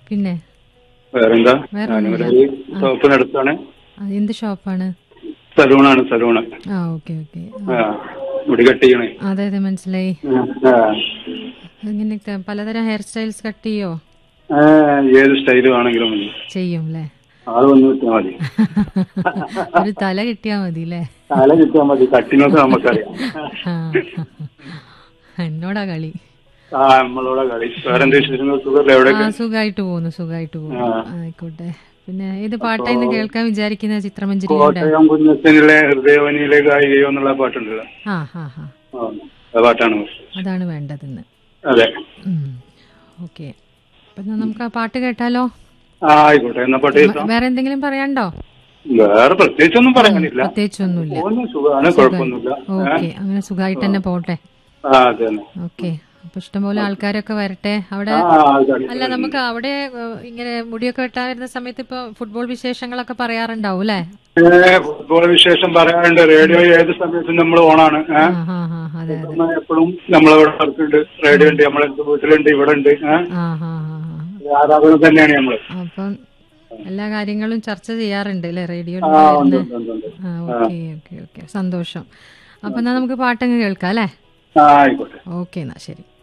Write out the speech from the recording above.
പിന്നെ വേറെന്താ വേറെ ഞാനിവിടെ ഒരു ഷോപ്പിനടുത്താണ് ആ, എന്ത് ഷോപ്പാണ് സലൂണാണ് സലൂണ് ആ ഓക്കെ ഓക്കെ ആ മുടി കട്ട് ചെയ്യണേ അതെ അതെ മനസ്സിലായി ആ. ഇങ്ങനെയൊക്കെ പലതരം ഹെയർ സ്റ്റൈൽസ് കട്ട് ചെയ്യോ ആ, ഏത് സ്റ്റൈല് വേണമെങ്കിലും മതി ചെയ്യും അല്ലേ ആള് വന്ന് കിട്ടിയാൽ മതി ഒരു തല കിട്ടിയാ മതി അല്ലേ തല കിട്ടിയാൽ മതി കട്ടിനൊക്കെ നമുക്കറിയാം ആ. എന്നോടാ കളി ആ നമ്മളോടെ കളി വേറെന്താ വിശേഷങ്ങൾ സുഖമല്ലേ എവിടെ ആ സുഖമായിട്ട് പോകുന്നു സുഖമായിട്ട് പോകുന്നു ആയിക്കോട്ടെ പിന്നെ ഇത് പാട്ടായിന്ന് കേൾക്കാൻ വിചാരിക്കുന്ന ചിത്രമഞ്ജരിയുടെ കോട്ടയം കുഞ്ഞച്ചനിലെ ഹൃദയവനിയിലെ ഗായികയോ എന്നുള്ള പാട്ടുണ്ടല്ലോ ആ ഹാ ഹാ ആ, ആ പാട്ടാണ് അതാണ് വേണ്ടതെന്ന് അതെ ഓക്കെ അപ്പൊ എന്നാ നമുക്ക് ആ പാട്ട് കേട്ടാലോ ആ ആയിക്കോട്ടെ എന്നാ പാട്ട് കേൾക്കാം വേറെ എന്തെങ്കിലും പറയാണ്ടോ വേറെ പ്രത്യേകിച്ചൊന്നും പറയാനില്ല പ്രത്യേകിച്ചൊന്നുമില്ല പോകുന്നു സുഖമാണ് കുഴപ്പമൊന്നുമില്ല ഓക്കെ അങ്ങനെ സുഖമായിട്ട് തന്നെ പോട്ടെ ആ അതെ തന്നെ ഓക്കെ അപ്പൊ ഇഷ്ടംപോലെ ആൾക്കാരൊക്കെ വരട്ടെ അവിടെ ആ ആൾക്കാര്. അല്ല നമുക്ക് അവിടെ ഏഹ്, ഇങ്ങനെ മുടിയൊക്കെ വെട്ടാൻ വരുന്ന സമയത്ത് ഇപ്പൊ ഫുട്ബോൾ വിശേഷങ്ങളൊക്കെ പറയാറുണ്ടാവും അല്ലേ ഏ, ഫുട്ബോൾ വിശേഷം പറയാറുണ്ട് റേഡിയോ ഏത് സമയത്തും നമ്മൾ ഓണാണ് ഏഹ് ആ ആ ആ അതെ അതെ എപ്പോഴും നമ്മളവിടെ വർക്കുണ്ട് റേഡിയോ ഉണ്ട് നമ്മളെ വീട്ടിലുണ്ട് ഇവിടെ ഉണ്ട് ഏഹ് ആ ആ ആ ആ. ആരാധന തന്നെയാണ് നമ്മള് അപ്പം എല്ലാ കാര്യങ്ങളും ചർച്ച ചെയ്യാറുണ്ട് അല്ലേ റേഡിയോയിൽ ആ ഉണ്ട് വരുന്ന ഉണ്ട്, ഉണ്ട്, ഉണ്ട്. ആ ഓക്കെ ഓക്കെ ഓക്കെ സന്തോഷം അപ്പൊ എന്നാ നമുക്ക് പാട്ടങ്ങ് കേൾക്കാം അല്ലേ ആ ആയിക്കോട്ടെ ഓക്കെ എന്നാ ശരി